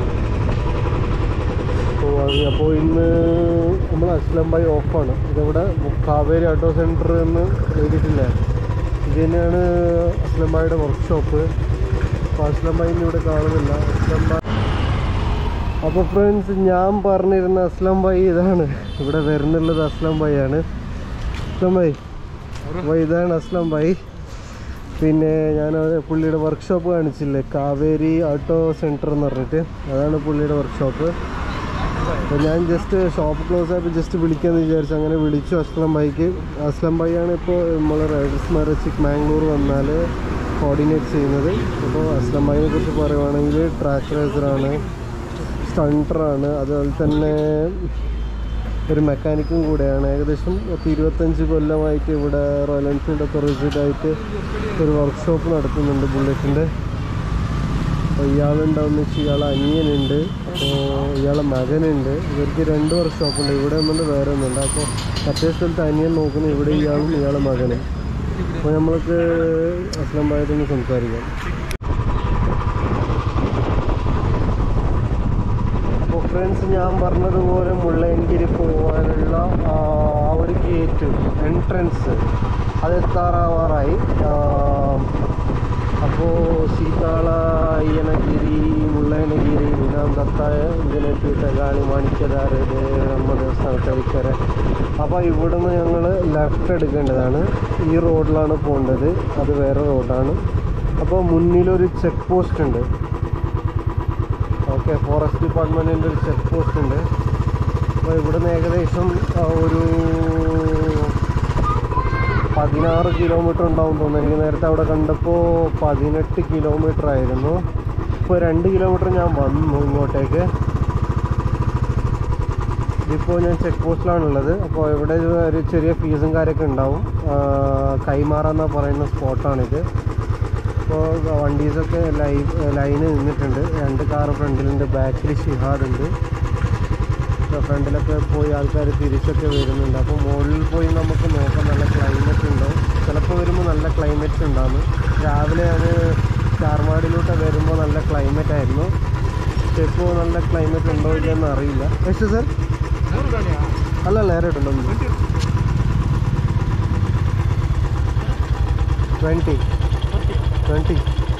ഓ അത് അപ്പോൾ ഇന്ന് നമ്മൾ അസ്ലം ബായി ഓഫാണ് ഇതിവിടെ കാവേരി ഓട്ടോ സെൻറ്റർ എന്ന് എഴുതിയിട്ടില്ല ഇത് തന്നെയാണ് അസ്ലം ബായിയുടെ വർക്ക്ഷോപ്പ് അപ്പോൾ അസ്ലം ബായി ഇന്ന് ഇവിടെ കാണുന്നില്ല അസ്ലം ബായ് അപ്പോൾ ഫ്രണ്ട്സ് ഞാൻ പറഞ്ഞിരുന്ന അസ്ലം ബായി ഇതാണ് ഇവിടെ വരുന്നുള്ളത് അസ്ലം ബായി ആണ് അസ്ലം ബായി അപ്പോൾ ഇതാണ് അസ്ലം ബായി പിന്നെ ഞാൻ പുള്ളിയുടെ വർക്ക്ഷോപ്പ് കാണിച്ചില്ലേ കാവേരി ഓട്ടോ സെൻറ്റർ എന്ന് പറഞ്ഞിട്ട് അതാണ് പുള്ളിയുടെ വർക്ക്ഷോപ്പ് അപ്പോൾ ഞാൻ ജസ്റ്റ് ഷോപ്പ് ക്ലോസ് ആയപ്പോൾ ജസ്റ്റ് വിളിക്കാമെന്ന് വിചാരിച്ചു അങ്ങനെ വിളിച്ചു അസ്ലം ബൈക്ക് അസ്ലം ബൈ ആണ് ഇപ്പോൾ നമ്മൾ റൈഡേഴ്സ്മാരെ ചിക്ക് മാംഗ്ലൂർ വന്നാൽ കോർഡിനേറ്റ് ചെയ്യുന്നത് അപ്പോൾ അസ്ലം ബൈനെ കുറിച്ച് പറയുവാണെങ്കിൽ ട്രാക്ക് റേസറാണ് സ്റ്റണ്ടറാണ് അതുപോലെ തന്നെ ഒരു മെക്കാനിക്കും കൂടെയാണ് ഏകദേശം പത്ത് ഇരുപത്തഞ്ച് കൊല്ലമായിട്ട് ഇവിടെ റോയൽ എൻഫീൽഡ് ഒക്കെ ആയിട്ട് ഒരു വർക്ക്ഷോപ്പ് നടത്തുന്നുണ്ട് ബുള്ളറ്റിൻ്റെ അപ്പോൾ ഇയാളുണ്ടാവുന്ന വെച്ചാൽ ഇയാളെ അനിയനുണ്ട് അപ്പോൾ ഇയാളെ മകനുണ്ട് ഇവർക്ക് രണ്ട് വർക്ക്ഷോപ്പുണ്ട് ഇവിടെ ഒന്നുണ്ട് വേറെ ഒന്നുണ്ട് അപ്പോൾ മറ്റേ സ്ഥലത്ത് അനിയൻ നോക്കുന്നു ഇവിടെ ഇയാളും ഇയാളെ മകനും അപ്പോൾ നമ്മൾക്ക് അസ്ലം ഭായതൊന്ന് സംസാരിക്കാം അപ്പോൾ ഫ്രണ്ട്സ് ഞാൻ പറഞ്ഞതുപോലെ മുള്ളയൻകിരി പോകാനുള്ള ആ ആ ഒരു ഗേറ്റ് എൻട്രൻസ് അത് എത്താറാവാറായി ആ, അപ്പോൾ ಸೀತಾಳ ಅಯ್ಯನಗಿರಿ ಮುಳ್ಳಯ್ಯನಗಿರಿ ವಿನಾಮ್ ದತ್ತ ಇಂಜನಪೀಠ ಗಾಳಿ മാണിക്യദാറ് ഇത് നമ്മുടെ ദേവസ്ഥാനം തളിക്കര അപ്പോൾ ഇവിടുന്ന് ഞങ്ങൾ ലെഫ്റ്റ് എടുക്കേണ്ടതാണ് ഈ റോഡിലാണ് പോകേണ്ടത് അത് വേറെ റോഡാണ് അപ്പോൾ മുന്നിലൊരു ചെക്ക് പോസ്റ്റ് ഉണ്ട് ഓക്കെ ഫോറസ്റ്റ് ഡിപ്പാർട്ട്മെൻറ്റിൻ്റെ ഒരു ചെക്ക് പോസ്റ്റ് ഉണ്ട് അപ്പോൾ ഇവിടുന്ന് ഏകദേശം ആ, ഒരു പതിനാറ് കിലോമീറ്റർ ഉണ്ടാവും തോന്നുന്നു എനിക്ക് നേരത്തെ അവിടെ കണ്ടപ്പോൾ പതിനെട്ട് കിലോമീറ്റർ ആയിരുന്നു ഇപ്പോൾ രണ്ട് കിലോമീറ്റർ ഞാൻ വന്നു ഇങ്ങോട്ടേക്ക് ഇപ്പോൾ ഞാൻ ചെക്ക് പോസ്റ്റിലാണുള്ളത് അപ്പോൾ ഇവിടെ ഒരു ചെറിയ ഫീസും കാര്യമൊക്കെ ഉണ്ടാവും ആ, കൈമാറ എന്ന് പറയുന്ന സ്പോട്ടാണിത് അപ്പോൾ വണ്ടീസൊക്കെ ലൈൻ ലൈന് നിന്നിട്ടുണ്ട് രണ്ട് കാർ ഫ്രണ്ടിലുണ്ട് ബാക്കിൽ ഷിഹാദ് ഉണ്ട് ഫ്രണ്ടിലൊക്കെ പോയി ആൾക്കാർ തിരിച്ചൊക്കെ വരുന്നുണ്ട് അപ്പോൾ മുകളിൽ പോയി നമുക്ക് നോക്കാം നല്ല ക്ലൈമറ്റ് ഉണ്ടാവും ചിലപ്പോൾ വരുമ്പോൾ നല്ല ക്ലൈമറ്റ് ഉണ്ടാകും രാവിലെ അത് ചാർമാടിലൂടെ വരുമ്പോൾ നല്ല ക്ലൈമറ്റ് ആയിരുന്നു പക്ഷെ ഇപ്പോൾ നല്ല ക്ലൈമറ്റ് ഉണ്ടോ ഇല്ലെന്ന് അറിയില്ല ಎಷ್ಟು ಸರ್ ಅಲ್ಲಲ್ಲ ಎರಡು ನಮ್ಮದು ಟ್ವೆಂಟಿ ಟ್ವೆಂಟಿ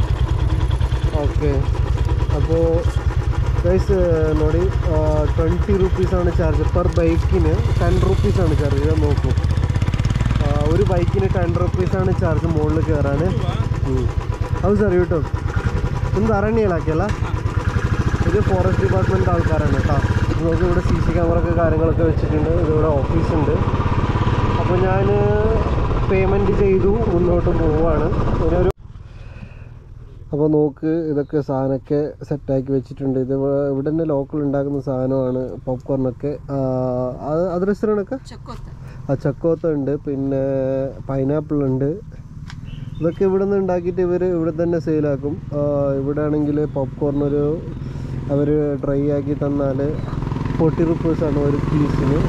ಓಕೆ അപ്പോൾ ഗൈസ് ನೋಡಿ ട്വൻറ്റി റുപ്പീസാണ് ചാർജ് പെർ ബൈക്കിന് ടെൻ റുപ്പീസാണ് ചാർജ് ഞാൻ നോക്കൂ ആ, ഒരു ബൈക്കിന് ടെൻ റുപ്പീസാണ് ചാർജ് മുകളിൽ കയറാൻ അത് സാർ യൂട്യൂബ് എന്ത് അരണ്യയിലാക്കിയല്ല ഇത് ഫോറസ്റ്റ് ഡിപ്പാർട്ട്മെൻറ്റ് ആൾക്കാരാണ് കേട്ടോ നമുക്ക് ഇവിടെ സി സി ക്യാമറ ഒക്കെ കാര്യങ്ങളൊക്കെ വെച്ചിട്ടുണ്ട് ഇതിവിടെ ഓഫീസുണ്ട് അപ്പോൾ ഞാൻ പേയ്മെൻറ്റ് ചെയ്തു മുന്നോട്ട് പോവുകയാണ് ഇതിനൊരു അപ്പോൾ നോക്ക് ഇതൊക്കെ സാധനമൊക്കെ സെറ്റാക്കി വെച്ചിട്ടുണ്ട് ഇത് ഇവ- ഇവിടെ തന്നെ ലോക്കൽ ഉണ്ടാക്കുന്ന സാധനമാണ് പോപ്കോർണൊക്കെ അത് അത് റെസ്റ്റോറൻ്റൊക്കെ ಚಕ್ಕೋತ ആ ചക്കോത്ത ഉണ്ട് പിന്നെ പൈനാപ്പിൾ ഉണ്ട് ഇതൊക്കെ ഇവിടെ നിന്ന് ഉണ്ടാക്കിയിട്ട് ഇവർ ഇവിടെ തന്നെ സെയിലാക്കും ഇവിടെ ആണെങ്കിൽ പോപ്കോർൺ ഒരു അവർ ഡ്രൈ ಆಗಿ ತನ್നാൽ ಫೋರ್ಟಿ ರುಪೀಸಾണ് ഒരു ಪೀಸಿന്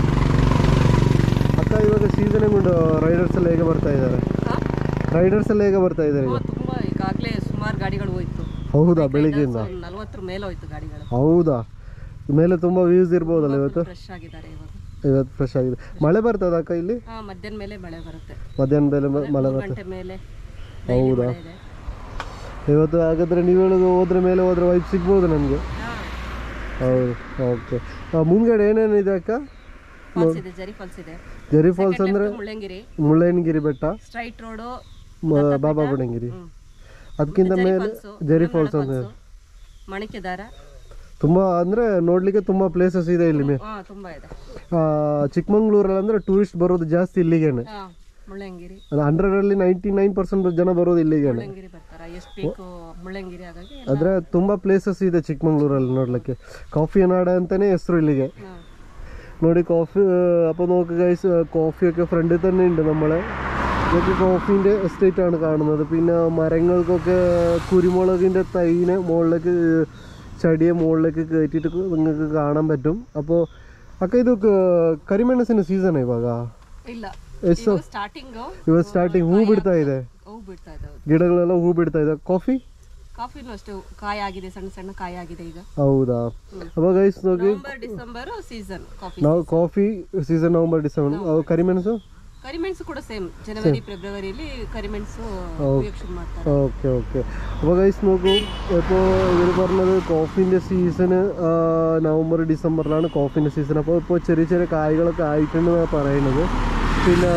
ಅಕ್ಕ ಇವಾಗ ಸೀಸನ್ ಕೊಂಡು ರೈಡರ್ಸ್ ಎಲ್ಲ ಹೇಗೆ ಬರ್ತಾ ಇದ್ದಾರೆ ರೈಡರ್ಸ್ ಎಲ್ಲ ಹೇಗೆ ಬರ್ತಾ ಇದ್ದಾರೆ ಈಗ ತುಂಬಾ ಈಗಾಗಲೇ ಸುಮಾರು ಗಾಡಿಗಳು ಹೋಯ್ತು ಹೌದಾ ಬೆಳಿಗ್ಗೆಯಿಂದ ಒಂದು ನಲವತ್ತರ ಮೇಲೆ ಹೋಯ್ತು ಗಾಡಿಗಳು ಹೌದಾ ಮೇಲೆ ತುಂಬ ವ್ಯೂಸ್ ಇರ್ಬೋದಲ್ಲ ಇವತ್ತು ಫ್ರೆಶ್ ಆಗಿದ್ದಾರೆ ಇವಾಗ ಇವತ್ತು ಫ್ರೆಶ್ ಆಗಿದೆ ಮಳೆ ಬರ್ತದ ಅಕ್ಕ ಇಲ್ಲಿ ಹಾ ಮಧ್ಯಾಹ್ನ ಮೇಲೆ ಮಳೆ ಬರುತ್ತೆ ಮಧ್ಯಾಹ್ನ ಮೇಲೆ ಮ- ಮಳೆ ಮೂರು ಬರ್ತದೆ ಗಂಟೆ ಮೇಲೆ ಹೌದಾ ಮಳೆ ಇದೆ ಇವತ್ತು ಹಾಗಾದ್ರೆ ನೀವು ಹೇಳೋದು ಹೋದ್ರೆ ಮೇಲೆ ಹೋದ್ರೆ ವೈಪ್ ಸಿಗ್ಬೋದು ನಮಗೆ ಹಾ ಹೌದು ಓಕೆ ಮುಂದ್ಗಡೆ ಏನೇನಿದೆ ಅಕ್ಕ ಫಾಲ್ಸ್ ಇದೆ ಜರಿ ಫಾಲ್ಸ್ ಇದೆ ಜರಿ ಫಾಲ್ಸ್ ಅಂದ್ರೆ ಮುಳ್ಳಂಗಿರಿ ಮುಳ್ಳಯ್ಯನಗಿರಿ ಬೆಟ್ಟ ಸ್ಟ್ರೈಟ್ ರೋಡು ಮ- ಬಾಬಾ ಬುಡಂಗಿರಿ ಅದಕ್ಕಿಂತ ಮೇಲೆ ಜರಿ ಫಾಲ್ಸ್ ಅಂತ ಮಣಿಕೆದಾರ ತುಂಬಾ ಅಂದ್ರೆ ನೋಡ್ಲಿಕ್ಕೆ ತುಂಬಾ ಪ್ಲೇಸಸ್ ಇದೆ ಇಲ್ಲಿ ಮೇ- ಹಾ ತುಂಬಾ ಇದೆ ಆ, ಚಿಕ್ಕಮಂಗ್ಳೂರಲ್ಲಿ ಅಂದ್ರೆ ಟೂರಿಸ್ಟ್ ಬರೋದು ಜಾಸ್ತಿ ಇಲ್ಲಿಗೇನೆ ಹಾ ಮುಳ್ಳಂಗಿರಿ ಹಂಡ್ರೆಡ್ ಅಲ್ಲಿ ನೈಂಟಿ ನೈನ್ ಪರ್ಸೆಂಟ್ ಜನ ಬರೋದು ಇಲ್ಲಿಗೇನೆ ಮುಳ್ಳಂಗಿರಿ ಬರ್ತಾರ ಎಷ್ಟು ಪೀಕು ಮುಳ್ಳಂಗಿರಿ ಹಾಗಾಗಿ ಎಲ್ಲ- ಆದ್ರೆ ತುಂಬಾ ಪ್ಲೇಸಸ್ ಇದೆ ಚಿಕ್ಕಮಂಗ್ಳೂರಲ್ಲಿ ನೋಡ್ಲಿಕ್ಕೆ ಕಾಫಿ ನಾಡ ಅಂತಾನೆ ಹೆಸರು ಇಲ್ಲಿಗೆ ಹಾ. ನೋಡಿ കോഫി അപ്പോൾ നോക്ക് ഗൈസ് കോഫിയൊക്കെ ഫ്രണ്ടിൽ തന്നെ ഉണ്ട് നമ്മളെ ഇതൊക്കെ കോഫീൻ്റെ എസ്റ്റേറ്റ് ആണ് കാണുന്നത് പിന്നെ മരങ്ങൾക്കൊക്കെ കുരുമുളകിൻ്റെ തൈനെ മുകളിലേക്ക് ചടിയെ മുകളിലേക്ക് കയറ്റിയിട്ട് നിങ്ങൾക്ക് കാണാൻ പറ്റും അപ്പോൾ അക്ക ഇത് ക- ಕರಿಮೆಣಸಿನ ಸೀಸನ್ ಇವಾಗ ಇಲ್ಲ ಎಷ್ಟು ಸ್ಟಾರ್ಟಿಂಗ್ ಇವಾಗ ಸ್ಟಾರ್ಟಿಂಗ್ ಹೂ ಬಿಡ್ತಾ ಇದೆ ಹೂ ಬಿಡ್ತಾ ಇದ್ದಾವೆ ಗಿಡಗಳೆಲ್ಲ ಹೂ ಬಿಡ್ತಾ ಇದೆ ಕಾಫಿ ಕಾಫಿನೂ ಅಷ್ಟೇ ಕಾಯಿ ಆಗಿದೆ ಸಣ್ಣ ಸಣ್ಣ ಕಾಯಿ ಆಗಿದೆ ಈಗ ಹೌದಾ അപ്പോൾ ಗೈಸ್ ನೋಗಿ ನವೆಂಬರ್ ಡಿಸೆಂಬರ್ ಸೀಸನ್ ಕಾಫಿ ನಾವು ಕಾಫಿ ಸೀಸನ್ ನವಂಬರ್ ಡಿಸೆಂಬರ್ ಕರಿಮೆಣಸು ಕರಿಮೆಣಸು ಕೂಡ ಸೇಮ್ ಜನವರಿ ಫೆಬ್ರವರಿಲಿ ಕರಿಮೆಣಸು ಉಪಯೋಗ ಮಾಡ್ತಾರೆ ഓക്കെ ഓക്കെ അപ്പോൾ ഗൈസ് നോക്കൂ ഇപ്പോൾ ഇവർ പറഞ്ഞത് കോഫീൻ്റെ സീസണ് നവംബർ ഡിസംബറിലാണ് കോഫീൻ്റെ സീസൺ അപ്പോൾ ഇപ്പോൾ ചെറിയ ചെറിയ കായ്കളൊക്കെ ആയിട്ടുണ്ടെന്നാണ് പറയുന്നത് പിന്നെ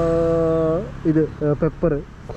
ഇത് പെപ്പർ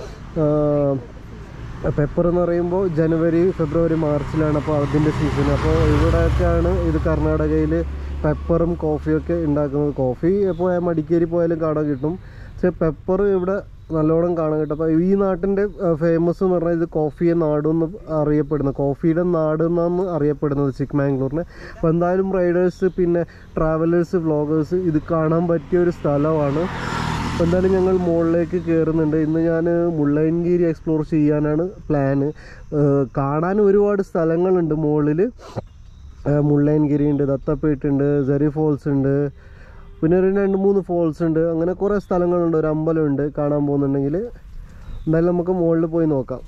പെപ്പർ എന്ന് പറയുമ്പോൾ ജനുവരി ഫെബ്രുവരി മാർച്ചിലാണ് അപ്പോൾ അതിൻ്റെ സീസൺ അപ്പോൾ ഇവിടെയൊക്കെയാണ് ഇത് കർണാടകയിൽ പെപ്പറും കോഫിയൊക്കെ ഉണ്ടാക്കുന്നത് കോഫി ഇപ്പോൾ മടിക്കേരി പോയാലും കാണാൻ കിട്ടും പക്ഷേ പെപ്പർ ഇവിടെ നല്ലോണം കാണാൻ കിട്ടും അപ്പോൾ ഈ നാട്ടിൻ്റെ ഫേമസ് എന്ന് പറഞ്ഞാൽ ഇത് കോഫിയെ നാടെന്ന് അറിയപ്പെടുന്നത് കോഫിയുടെ നാട് എന്നാണ് അറിയപ്പെടുന്നത് ചിക്ക്മാംഗ്ലൂരിനെ അപ്പോൾ എന്തായാലും റൈഡേഴ്സ് പിന്നെ ട്രാവലേഴ്സ് വ്ളോഗേഴ്സ് ഇത് കാണാൻ പറ്റിയ ഒരു സ്ഥലമാണ് അപ്പോൾ എന്തായാലും ഞങ്ങൾ മുകളിലേക്ക് കയറുന്നുണ്ട് ഇന്ന് ഞാൻ മുള്ളയൻഗിരി എക്സ്പ്ലോർ ചെയ്യാനാണ് പ്ലാന് കാണാൻ ഒരുപാട് സ്ഥലങ്ങളുണ്ട് മുകളിൽ മുള്ളയൻഗിരി ഉണ്ട് ദത്തപ്പേട്ട് ഉണ്ട് സെറി ഫോൾസ് ഉണ്ട് പിന്നെ ഒരു രണ്ട് മൂന്ന് ഫോൾസ് ഉണ്ട് അങ്ങനെ കുറേ സ്ഥലങ്ങളുണ്ട് ഒരു അമ്പലമുണ്ട് കാണാൻ പോകുന്നുണ്ടെങ്കിൽ എന്തായാലും നമുക്ക് മുകളിൽ പോയി നോക്കാം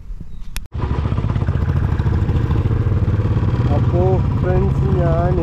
അപ്പോൾ ഫ്രണ്ട്സ് ഞാൻ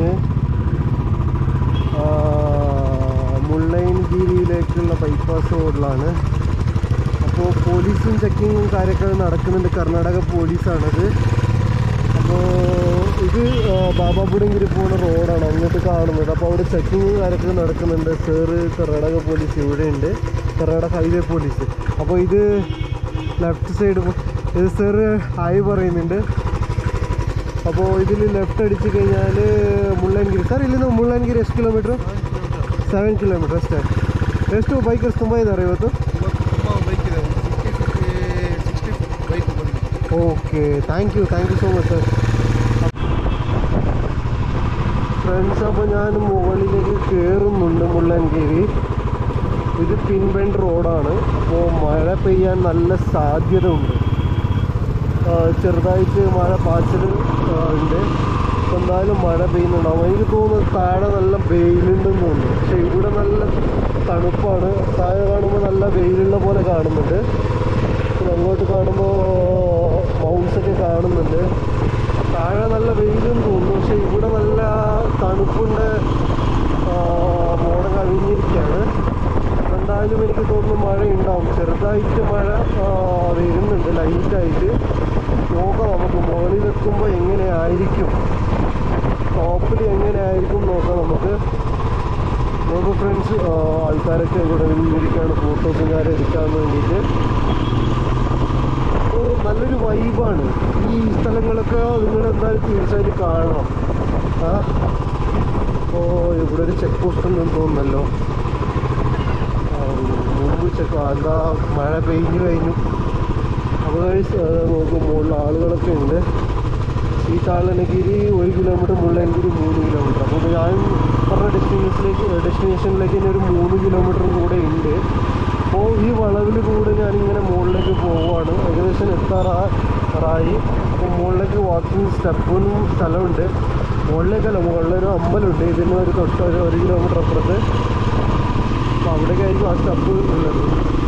മുള്ളയൻഗിരിയിലേക്കുള്ള ബൈപ്പാസ് റോഡിലാണ് അപ്പോൾ അപ്പോൾ പോലീസും ചെക്കിങ്ങും കാര്യമൊക്കെ നടക്കുന്നുണ്ട് കർണാടക പോലീസാണത് അപ്പോൾ ഇത് ആ, ബാബാബുഡങ്കിരി പോകുന്ന റോഡാണ് അങ്ങോട്ട് കാണുന്നത് അപ്പോൾ അവിടെ ചെക്കിങ് കാര്യമൊക്കെ നടക്കുന്നുണ്ട് സാറ് കർണാടക പോലീസ് ഇവിടെയുണ്ട് കർണാടക ഹൈവേ പോലീസ് അപ്പോൾ ഇത് ലെഫ്റ്റ് സൈഡ് ഇത് സാറ് ഹായ് പറയുന്നുണ്ട് അപ്പോൾ ഇതിൽ ലെഫ്റ്റ് അടിച്ച് കഴിഞ്ഞാൽ ಮುಳ್ಳಂಗಿರಿ ಸರ್ ಇಲ್ಲಿಂದ ಮುಳ್ಳಂಗಿರಿ ಎಷ್ಟು ಕಿಲೋಮೀಟ್ರು ಸೆವೆನ್ ಕಿಲೋಮೀಟ್ರ್ ಅಷ್ಟೇ ಎಷ್ಟು ಬೈಕರ್ಸ್ ತುಂಬ ಇದ್ದಾರೆ ಇವತ್ತು ತುಂಬ ಬೈಕ್ ಇದೆ ಸಿಕ್ಸ್ಟಿ ಸಿಕ್ಸ್ಟಿ ಬೈಕ್ ಬಂದಿದೆ okay thank you thank you so much sir friends അപ്പോൾ ഞാൻ മുകളിലേക്ക് കയറുന്നുണ്ട് മുള്ളൻകേരി ഇത് പിൻബെൻഡ് റോഡാണ് അപ്പോൾ മഴ പെയ്യാൻ നല്ല സാധ്യത ഉണ്ട് ആ, ചെറുതായിട്ട് മഴ പാച്ചൽ ആ, ഉണ്ട് അപ്പോൾ എന്തായാലും മഴ പെയ്യുന്നുണ്ടാവും എനിക്ക് തോന്നുന്നത് താഴെ നല്ല വെയിലുണ്ടെന്ന് തോന്നുന്നു പക്ഷെ ഇവിടെ നല്ല തണുപ്പാണ് താഴെ കാണുമ്പോൾ നല്ല വെയിലുള്ള പോലെ കാണുന്നുണ്ട് പിന്നെ അങ്ങോട്ട് കാണുമ്പോൾ മൗണ്ട്സ് ഒക്കെ കാണുന്നുണ്ട് താഴെ നല്ല വെയിലും തോന്നുന്നു പക്ഷെ ഇവിടെ നല്ല തണുപ്പുണ്ട് മോഡം കഴിഞ്ഞിരിക്കുകയാണ് എന്തായാലും എനിക്ക് തോന്നുന്നു മഴ ഉണ്ടാവും ചെറുതായിട്ട് മഴ ആ, വരുന്നുണ്ട് ലൈറ്റായിട്ട് നോക്കാം നമുക്ക് മുകളിലെത്തുമ്പോൾ എങ്ങനെയായിരിക്കും ടോപ്പിൽ എങ്ങനെയായിരിക്കും നോക്കാം നമുക്ക് നമുക്ക് ഫ്രണ്ട്സ് ആൾക്കാരൊക്കെ ഇവിടെ നിന്നിരിക്കുകയാണ് ഫോട്ടോസും കാര്യം എടുക്കാൻ വേണ്ടിയിട്ട് ഓ, നല്ലൊരു വൈബാണ് ഈ സ്ഥലങ്ങളൊക്കെ നിങ്ങൾ എന്തായാലും തീർച്ചയായിട്ടും കാണണം ആ ഓ ഇവിടെ ഒരു ചെക്ക് പോസ്റ്റ് ഉണ്ടെന്ന് തോന്നുന്നല്ലോ ആ, മുമ്പ് ചെക്ക് എന്താ മഴ പെയ്ഞ്ഞു കഴിഞ്ഞു അപ്പോൾ നോക്കും മുകളിൽ ആളുകളൊക്കെ ഉണ്ട് ഈ താളനഗിരി ഒരു കിലോമീറ്റർ മുള്ളൻഗിരി മൂന്ന് കിലോമീറ്റർ അപ്പോൾ ഞാൻ പറഞ്ഞ ഡെസ്റ്റിനേഷനിലേക്ക് ഡെസ്റ്റിനേഷനിലേക്ക് ഇനി ഒരു മൂന്ന് കിലോമീറ്ററും കൂടെ ഉണ്ട് അപ്പോൾ ഈ വളവിൽ കൂടെ ഞാനിങ്ങനെ മുകളിലേക്ക് പോവുകയാണ് ഏകദേശം എത്താറായി അപ്പോൾ മുകളിലേക്ക് വാക്കിംഗ് സ്റ്റെപ്പിനും സ്ഥലമുണ്ട് മുകളിലേക്കല്ല മുകളിലൊരു അമ്പലമുണ്ട് ഇതിന് ഒരു തൊട്ട് ഒരു ഒരു കിലോമീറ്റർ അപ്പുറത്ത് അപ്പോൾ അവിടേക്കായിരിക്കും ആ സ്റ്റെപ്പ് ഉള്ളത്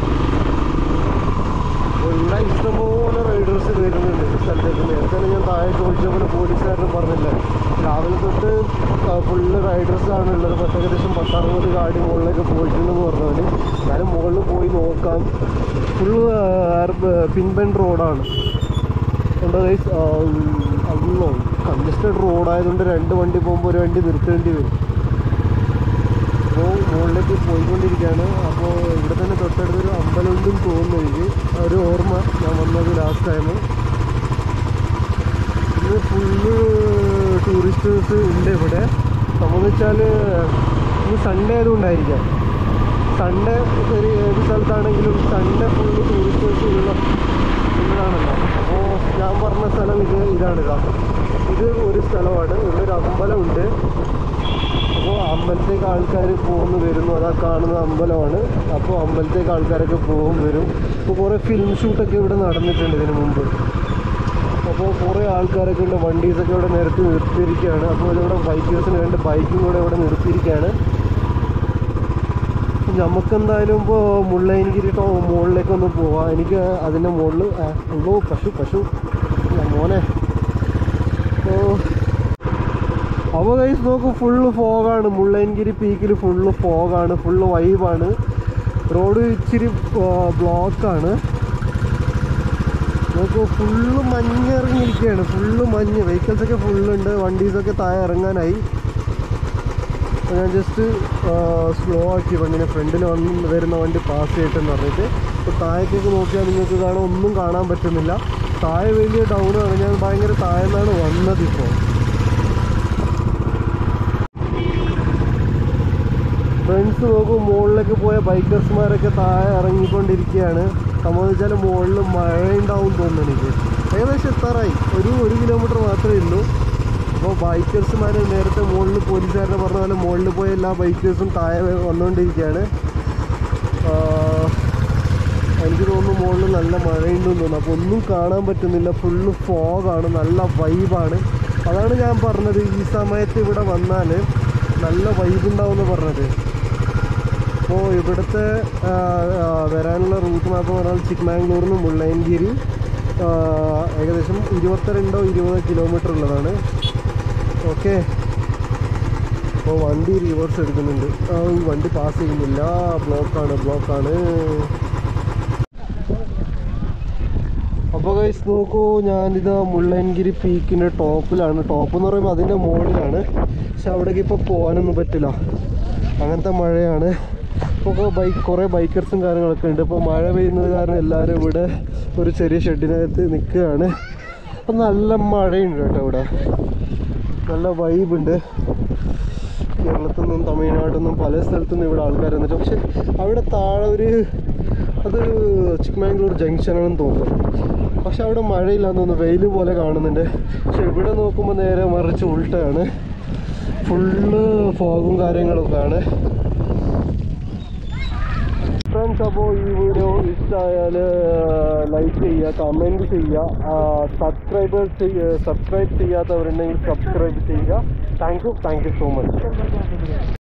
എല്ലാ ഇഷ്ടംപോലെ റൈഡേഴ്സ് വരുന്നുണ്ട് ഈ സ്ഥലത്തേക്ക് നേരത്തെ തന്നെ ഞാൻ താഴെ ചോദിച്ചപ്പോൾ പോലീസുകാരൻ പറഞ്ഞില്ല രാവിലെ തൊട്ട് ഫുള്ള് റൈഡേഴ്സ് ആണ് ഉള്ളത് പത്ത് ഏകദേശം പത്തറുപത് ഗാഡി മുകളിലേക്ക് പോയിട്ടുണ്ടെന്ന് പറഞ്ഞാൽ എന്നാലും മുകളിൽ പോയി നോക്കാം ഫുള്ള് പിൻബെൻ റോഡാണ് എന്താ ഗൈസ് അല്ലോ കൺജസ്റ്റഡ് റോഡായതുകൊണ്ട് രണ്ട് വണ്ടി പോകുമ്പോൾ ഒരു വണ്ടി നിർത്തേണ്ടി വരും അപ്പോൾ മുകളിലേക്ക് പോയിക്കൊണ്ടിരിക്കുകയാണ് അപ്പോൾ ഇവിടെ തന്നെ തൊട്ടടുത്തൊരു അമ്പലമുണ്ടെന്ന് തോന്നുന്നു എനിക്ക് ആ ഒരു ഓർമ്മ ഞാൻ വന്നത് ലാസ്റ്റ് ടൈം ഇത് ഫുള്ള് ടൂറിസ്റ്റേഴ്സ് ഉണ്ട് ഇവിടെ സംബന്ധിച്ചാൽ ഇന്ന് സൺഡേ ആയതുകൊണ്ടായിരിക്കാം സൺഡേ ഒരു ഏത് സ്ഥലത്താണെങ്കിലും സൺഡേ ഫുള്ള് ടൂറിസ്റ്റേഴ്സ് ഉള്ള ഉള്ളതാണല്ലോ അപ്പോൾ ഞാൻ പറഞ്ഞ സ്ഥലം ഇത് ഇതാണിതാ ഇത് ഒരു സ്ഥലമാണ് ഇവിടെ ഒരു അമ്പലമുണ്ട് അപ്പോൾ അമ്പലത്തേക്ക് ആൾക്കാർ പോകുന്നു വരുന്നു അതാ കാണുന്ന അമ്പലമാണ് അപ്പോൾ അമ്പലത്തേക്ക് ആൾക്കാരൊക്കെ പോകും വരും ഇപ്പോൾ കുറേ ഫിലിം ഷൂട്ടൊക്കെ ഇവിടെ നടന്നിട്ടുണ്ട് ഇതിന് മുമ്പ് അപ്പോൾ കുറേ ആൾക്കാരൊക്കെ ഉണ്ട് വണ്ടീസൊക്കെ ഇവിടെ നിരത്തി നിർത്തിയിരിക്കുകയാണ് അപ്പോൾ ഇവിടെ ബൈക്കേഴ്സിന് വേണ്ട ബൈക്കും കൂടെ ഇവിടെ നിർത്തിയിരിക്കുകയാണ് നമുക്കെന്തായാലും ഇപ്പോൾ മുള്ളയനിഗിരി ടോ മുകളിലേക്കൊന്ന് പോവാം എനിക്ക് അതിൻ്റെ മുകളിൽ ഉള്ളൂ പശു പശു ഇല്ല, മോനെ ഓ അപ്പോൾ കൈസ് നോക്കൂ ഫുള്ള് ഫോഗാണ് മുള്ളയൻഗിരി പീക്കിൽ ഫുള്ള് ഫോഗാണ് ഫുള്ള് വൈബാണ് റോഡ് ഇച്ചിരി ബ്ലോക്കാണ് നോക്കൂ ഫുള്ള് മഞ്ഞ് ഇറങ്ങിയിരിക്കുകയാണ് ഫുള്ള് മഞ്ഞ് വെഹിക്കിൾസ് ഒക്കെ ഫുള്ളുണ്ട് വണ്ടീസൊക്കെ താഴെ ഇറങ്ങാനായി അപ്പോൾ ഞാൻ ജസ്റ്റ് സ്ലോ ആക്കി വണ്ടിനെ ഫ്രണ്ടിൽ വന്ന് വരുന്ന വണ്ടി പാസ് ചെയ്തിട്ടെന്ന് പറഞ്ഞിട്ട് ഇപ്പോൾ താഴേക്കൊക്കെ നോക്കിയാൽ നിങ്ങൾക്ക് കാണാൻ ഒന്നും കാണാൻ പറ്റുന്നില്ല താഴെ വലിയ ഡൗൺ ആണ് ഞാൻ ഭയങ്കര താഴെന്നാണ് വന്നത് ഇപ്പോൾ ഫ്രണ്ട്സ് നോക്കും മുകളിലേക്ക് പോയ ബൈക്കേഴ്സ്മാരൊക്കെ താഴെ ഇറങ്ങിക്കൊണ്ടിരിക്കുകയാണ് സംബന്ധിച്ചാൽ മുകളിൽ മഴ ഉണ്ടാവും തോന്നുന്നു എനിക്ക് ഏകദേശം എത്താറായി ഒരു ഒരു കിലോമീറ്റർ മാത്രമേ ഉള്ളൂ അപ്പോൾ ബൈക്കേഴ്സുമാർ നേരത്തെ മുകളിൽ പോലീസുകാരനെ പറഞ്ഞ പോലെ മുകളിൽ പോയ എല്ലാ ബൈക്കേഴ്സും താഴെ വന്നുകൊണ്ടിരിക്കുകയാണ് ആ, എനിക്ക് തോന്നുന്നു മുകളിൽ നല്ല മഴയുണ്ടെന്ന് തോന്നുന്നു അപ്പോൾ ഒന്നും കാണാൻ പറ്റുന്നില്ല ഫുള്ള് ഫോഗാണ് നല്ല വൈബാണ് അതാണ് ഞാൻ പറഞ്ഞത് ഈ സമയത്ത് ഇവിടെ വന്നാൽ നല്ല വൈബ് ഉണ്ടാവുമെന്ന് പറഞ്ഞത് അപ്പോൾ ഇവിടുത്തെ ആ, ആ, വരാനുള്ള റൂട്ട് മാപ്പ് പറഞ്ഞാൽ ചിക്മാംഗ്ലൂരിൽ നിന്ന് മുള്ളയൻഗിരി ആ, ഏകദേശം ഇരുപത്തിരണ്ടോ ഇരുപതോ കിലോമീറ്റർ ഉള്ളതാണ് ഓക്കെ അപ്പോൾ വണ്ടി റിവേഴ്സ് എടുക്കുന്നുണ്ട് ആ, ഈ വണ്ടി പാസ് ചെയ്യുന്നില്ല ബ്ലോക്കാണ് ബ്ലോക്കാണ് അപ്പോൾ ഗൈസ് നോക്കൂ ഞാനിത് മുള്ളൻഗിരി പീക്കിൻ്റെ ടോപ്പിലാണ് ടോപ്പ് എന്ന് പറയുമ്പോൾ അതിൻ്റെ മുകളിലാണ് പക്ഷെ അവിടേക്ക് ഇപ്പോൾ പോകാനൊന്നും പറ്റില്ല അങ്ങനത്തെ മഴയാണ് ഇപ്പോൾ ബൈക്ക് കുറേ ബൈക്കേഴ്സും കാര്യങ്ങളൊക്കെ ഉണ്ട് ഇപ്പോൾ മഴ പെയ്യുന്നത് കാരണം എല്ലാവരും ഇവിടെ ഒരു ചെറിയ ഷെഡിനകത്ത് നിൽക്കുകയാണ് അപ്പം നല്ല മഴയുണ്ട് കേട്ടോ ഇവിടെ നല്ല വൈബുണ്ട് കേരളത്തിൽ നിന്നും തമിഴ്നാട്ടിൽ നിന്നും പല സ്ഥലത്തു നിന്നും ഇവിടെ ആൾക്കാർ വന്നിട്ട് പക്ഷെ അവിടെ താഴെ ഒരു അത് ചിക്കമാംഗ്ലൂർ ജംഗ്ഷനാണെന്ന് തോന്നുന്നു പക്ഷെ അവിടെ മഴയില്ലാന്ന് തോന്നുന്നു വെയിൽ പോലെ കാണുന്നുണ്ട് പക്ഷെ ഇവിടെ നോക്കുമ്പോൾ നേരെ മറിച്ച് ഉൾട്ടയാണ് ഫുള്ള് ഫോഗും കാര്യങ്ങളൊക്കെയാണ് ഫ്രണ്ട്സ് അപ്പോൾ ഈ വീഡിയോ ഇഷ്ടമായാൽ ലൈക്ക് ചെയ്യുക കമൻറ്റ് ചെയ്യുക സബ്സ്ക്രൈബേഴ്സ് സബ്സ്ക്രൈബ് ചെയ്യാത്തവരുണ്ടെങ്കിൽ സബ്സ്ക്രൈബ് ചെയ്യുക thank you thank you so much